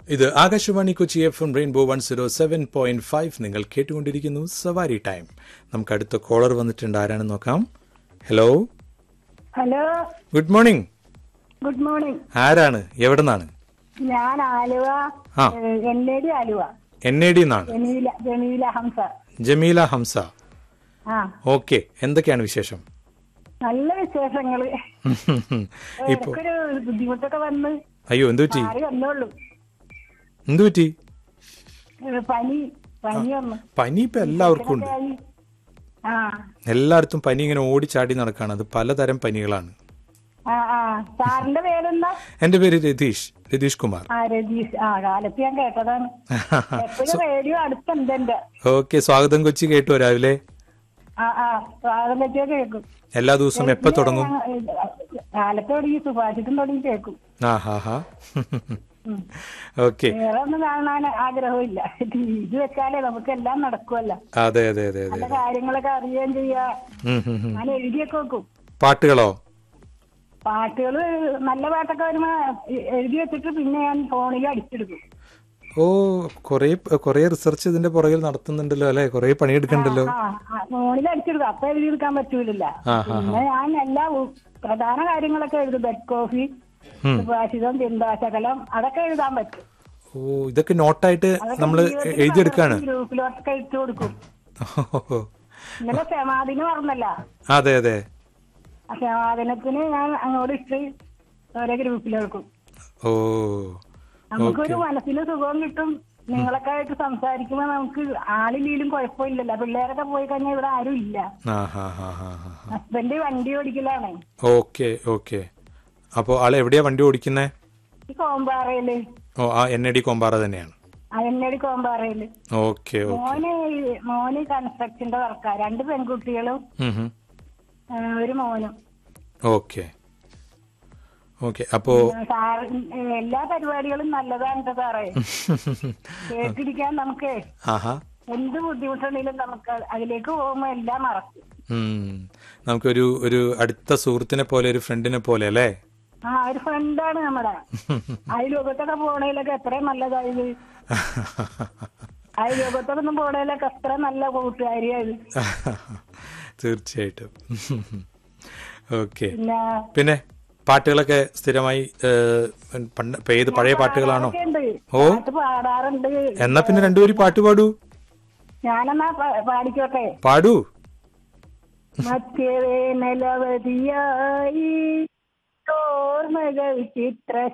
ഇത് Akashvani Kochi F M rainbow one zero seven point five നിങ്ങൾ കേട്ടുകൊണ്ടിരിക്കുന്നു സവാരി ടൈം നമുക്ക് അടുത്ത കോളർ വന്നിട്ടുണ്ട് ആരാണെന്ന് നോക്കാം hello hello good morning good morning ആരാണ് എവിടെ നിന്നാണ് ഞാൻ ആലുവ ആ. N A D Aluva N A D നിന്നാണ് ജമീല ജമീല ഹംസ ജമീല ഹംസ ആ ഓക്കെ എന്തൊക്കെയാണ് വിശേഷം നല്ല വിശേഷങ്ങള് ഇപ്പോ ഇടയ്ക്കൊരു ബുദ്ധിമുട്ടൊക്കെ വന്ന് അയ്യോ എന്തു പറ്റി മാറി വന്നോളൂ എന്തു പറ്റി ഏ, പനി പനി വന്നു പനി ഇപ്പൊ എല്ലാവർക്കും ഉണ്ട് ആയി. ആ എല്ലായിടത്തും പനി ഇങ്ങനെ ഓടിച്ചാടി നടക്കാണ് അത് പലതരം പനികളാണ് ആ ആ സാറിന്റെ പേരെന്താ എന്റെ പേര് രതീഷ് രതീഷ് കുമാർ ആ രതീഷ് ആ കാലത്ത് ഞാൻ കേട്ടതാണ് എപ്പോഴും റേഡിയോ അടുത്തുണ്ട് എന്റെ ഓക്കെ സ്വാഗതം കൊച്ചി കേട്ടു രാവിലെ ആ ആ സ്വാഗതം പറ്റിയാ കേൾക്കും എല്ലാ ദിവസവും എപ്പോ തുടങ്ങും കാലത്ത് തുടങ്ങി സുഭാഷിത്തും തുടങ്ങി കേൾക്കും ആ ഹാ ഹാ ഉം. ഓക്കെ വേറെ ഒന്നും കാണാൻ ആഗ്രഹമില്ല ടി വി വെച്ചാലേ നമുക്ക് എല്ലാം നടക്കുമല്ലോ അതെ അതെ അതെ അതെ നല്ല കാര്യങ്ങളൊക്കെ അറിയുകയും ചെയ്യാ ഉം, ഉം, ഉം. ഞാൻ എഴുതിയൊക്കെ വെക്കും പാട്ടുകളോ പാട്ടുകള് നല്ല പാട്ടൊക്കെ വരുമ്പോ എ- എഴുതി വെച്ചിട്ട് പിന്നെ ഞാൻ ഫോണിൽ അടിച്ചെടുക്കും ഓ കൊറേ കൊറേ റിസർച്ച് ഇതിന്റെ പുറകിൽ നടത്തുന്നുണ്ടല്ലോ അല്ലെ കൊറേ പണിയെടുക്കണ്ടല്ലോ ആ ആ, ഫോണിൽ അടിച്ചെടുക്കും അപ്പൊ എഴുതിയെടുക്കാൻ പറ്റൂലല്ല ആ ഹാ പിന്നെ ഞാൻ എല്ലാ ഉ- പ്രധാന കാര്യങ്ങളൊക്കെ എഴുതും ബെഡ് കോഫി ഉം. സുഭാഷിതം ചിന്താശകലം അതൊക്കെ എഴുതാൻ പറ്റും ഓ ഇതൊക്കെ നോട്ടായിട്ട് അതൊക്കെ നമ്മള് ജീവിതത്തിൽ എഴുതിയെടുക്കാണ് ഗ്രൂപ്പിലോട്ടൊക്കെ അയച്ചു കൊടുക്കും ഓ, ഇന്നലെ സമാധിന് പറഞ്ഞല്ല അതെ അതെ ആ സമാധാനത്തിന് ഞാൻ അങ്ങോട്ട് ഇട്ട് ഓരോ ഗ്രൂപ്പിലെടുക്കും ഓ നമുക്കൊരു മനസ്സിന് സുഖവും കിട്ടും നിങ്ങളൊക്കെ ആയിട്ട് സംസാരിക്കുമ്പോ നമുക്ക് ആളില്ലെങ്കിലും കുഴപ്പമില്ലല്ലോ പിള്ളേരൊക്കെ പോയി കഴിഞ്ഞാൽ ഇവിടെ ആരും ഇല്ല ആ ഹാ ഹാ ഹാ ഹാ ഹസ്ബൻഡ് വണ്ടി ഓടിക്കലാണ് ഓക്കെ ഓക്കെ അപ്പോ ആള് എവിടെയാ വണ്ടി ഓടിക്കുന്നേ ഈ കോമ്പാറയില് ഓ ആ എൻ എ ഡി കോമ്പാറ തന്നെയാണ് അയന്നടി കോമ്പാറയില് ഓക്കെ ഓക്കെ മോന് മോന് കൺസ്ട്രക്ഷന്റെ വർക്കാ രണ്ട് പെൺകുട്ടികളും ആ, ഒരു മോനും ഓക്കെ ഓക്കെ അപ്പോ സാർ എല്ലാ പരിപാടികളും നല്ലതാണ് ട്ടോ സാറേ കേട്ടിരിക്കാൻ നമുക്ക് ആഹാ എന്ത് ബുദ്ധിമുട്ടുണ്ടെങ്കിലും നമുക്ക് അതിലേക്ക് പോകുമ്പോ എല്ലാം മറക്കും ഉം. നമുക്കൊരു ഒരു അടുത്ത സുഹൃത്തിനെ പോലെ ഒരു ഫ്രണ്ടിനെ പോലെ അല്ലേ ആ ഒരു ഫ്രണ്ടാണ് നമ്മുടെ അയൽലോകത്തൊക്കെ പോണേലൊക്കെ എത്രയും നല്ലതായത് അയൽലോകത്തൊക്കെ ഒന്നും പോണേലൊക്കെ എത്ര നല്ല കൂട്ടുകാരിയായത് തീർച്ചയായിട്ടും ഓക്കെ പിന്നെ പിന്നെ പാട്ടുകളൊക്കെ സ്ഥിരമായി ഏഹ്, പണ്ട് ഇപ്പൊ ഏത് പഴയ പാട്ടുകളാണോ ഒക്കെ ഉണ്ട് ഓ. പാട്ട് പാടാറുണ്ട് എന്നാ പിന്നെ രണ്ടുപേരും പാട്ട് പാടൂ ഞാനെന്നാ പ- പാടിക്കോട്ടെ പാടൂ മധ്യവേനലവതിയായി ഓർമ്മകൾ ചിത്ര